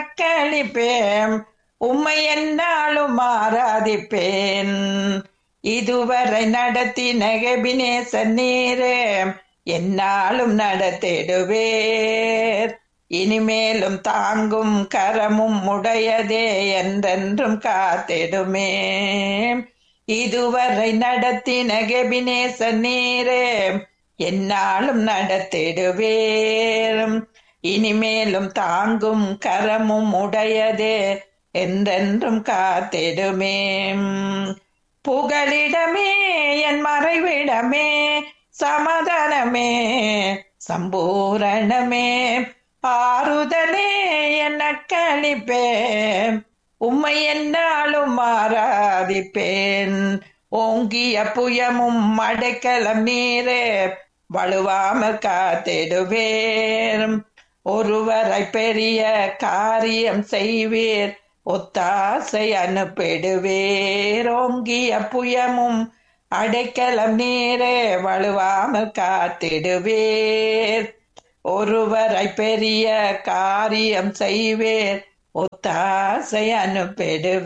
அக்களிப்பேன் உம்மை என்னாலும் ஆராதிப்பேன் இதுவரை நடத்தின கபினேச நீரே என்னாலும் நடத்திடுவேர் இனிமேலும் தாங்கும் கரமும் உடையதே என்றென்றும் காத்திடுமே இதுவரை நடத்தின கெபினேச நீரே என்னாலும் நடத்திடுவேர் இனிமேலும் தாங்கும் கரமும் உடையதே என்றென்றும் காத்திடுமே புகலிடமே என் மறைவிடமே சமாதானமே சம்பூரணமே ஆறுதலே என் அக்களிப்பே உம்மை என்னாலும் ஆராதிப்பேன் ஓங்கிய புயமும் அடைக்கலம் நீரே வலுவாமல் காத்திடுவேன் ஒருவரை பெரிய காரியம் செய்வீர் ஒத்தாசை அனுப்பிடுவேர் ஓங்கிய புயமும் அடைக்கலம் நீரே வலுவாமல் காத்திடுவேர் ஒருவரை பெரிய காரியம் செய்வேர் ஒத்தாசை அனுப்பிடுவேர்